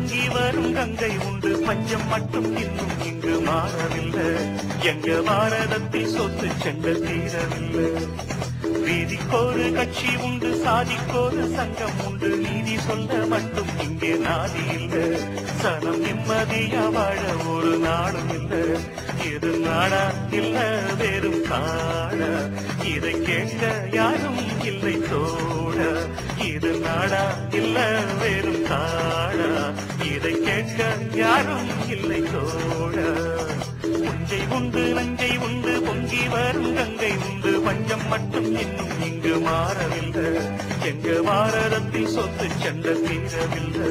பொங்கி வரும் கங்கை உண்டு பஞ்சம் மட்டும் இன்னும் இங்கு மாறவில்லை எங்க பாரதத்தில் சொத்து சென்ற தீரவில்லை வீதிக்கோரு கட்சி உண்டு சாதிக்கோரு சங்கம் உண்டு நீதி சொல்ல மட்டும் இங்கே நாதி இல்ல சனம் நிம்மதியா வாழ ஒரு நாடும் இல்ல இது நாடா இல்ல வெறும் காடா இதை கேட்க யாரும் இல்லை தோட இது நாடா இல்ல வெறும் காடா இதை கேட்க யாரும் இல்லை தோட உஞ்சை உண்டு நஞ்சை உண்டு பொங்கி வரும் கங்கை உண்டு பஞ்சம் மட்டும் இன்னும் இங்கு மாறவில்லை எங்க பாரதத்தில் சொத்து சென்ற தீரவில்லை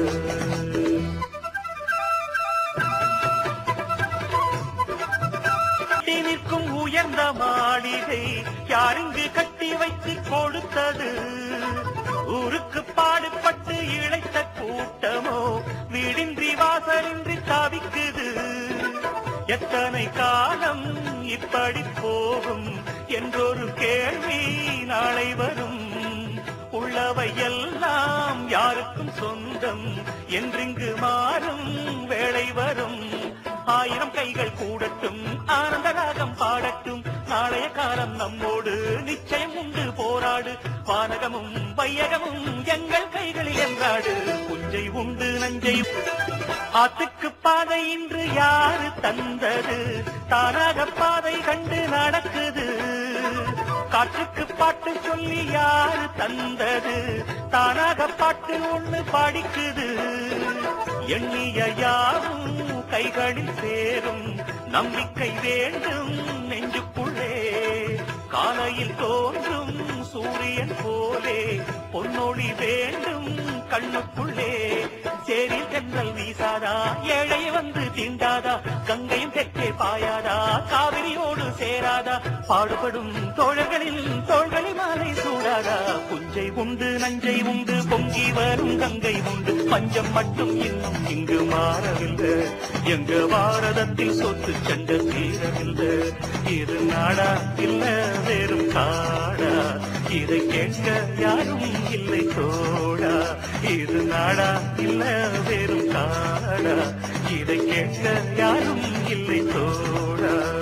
கட்டி நிற்கும் உயர்ந்த மாளிகை யாருங்கு கட்டி வைத்து கொடுத்தது ஊருக்கு பாடுபட்டு இழைத்த கூட்டமோ வீடின்றி வாசலின்றி தவிக்குது எத்தனை காலம் இப்படி போகும் என்றொரு கேள்வி நாளை வரும் உள்ளவை எல்லாம் யாருக்கும் சொந்தம் என்றிங்கு மாறும் வேளை வரும் ஆயிரம் கைகள் கூடட்டும் ஆனந்த ராகம் பாடட்டும் நாளைய காலம் நம்மோடு நிச்சயம் உண்டு போராடு வானகமும் வையகமும் எங்கள் கைகளில் என்றாடு புஞ்சை உண்டு நஞ்சை ஆத்துக்கு பாதை இன்று யாரு தந்தது தானாக பாதை கண்டு நடக்குது காற்றுக்கு பாட்டு சொல்லி யாரு தந்தது தானாக பாட்டு ஒண்ணு படிக்குது எண்ணிய யாரும் கைகளில் சேரும் நம்பிக்கை வேண்டும் நெஞ்சுக்குள்ளே காலையில் தோன்றும் சூரியன் போலே பொன்னொழி வேண்டும் கண்ணுக்குள்ளே சேரில் தென்றல் வீசாதா ஏழை வந்து தீண்டாதா கங்கையும் தெற்கே பாயாதா காவிரியோடு சேராதா பாடுபடும் தோழர்களில் தோள்களி மாலை சூடாதா புஞ்சை உண்டு நஞ்சை உண்டு பொங்கி வரும் கங்கை உண்டு பஞ்சம் மட்டும் இன்னும் இங்கு மாறவில்லை எங்க பாரதத்தில் சொத்து சென்ற தீரவில்லை இது நாடா இல்ல வெறும் காடா இதை கேட்க யாரும் இல்லை தோடா இது நாடா இல்ல வெறும் காடா இதை கேட்க யாரும் இல்லை தோடா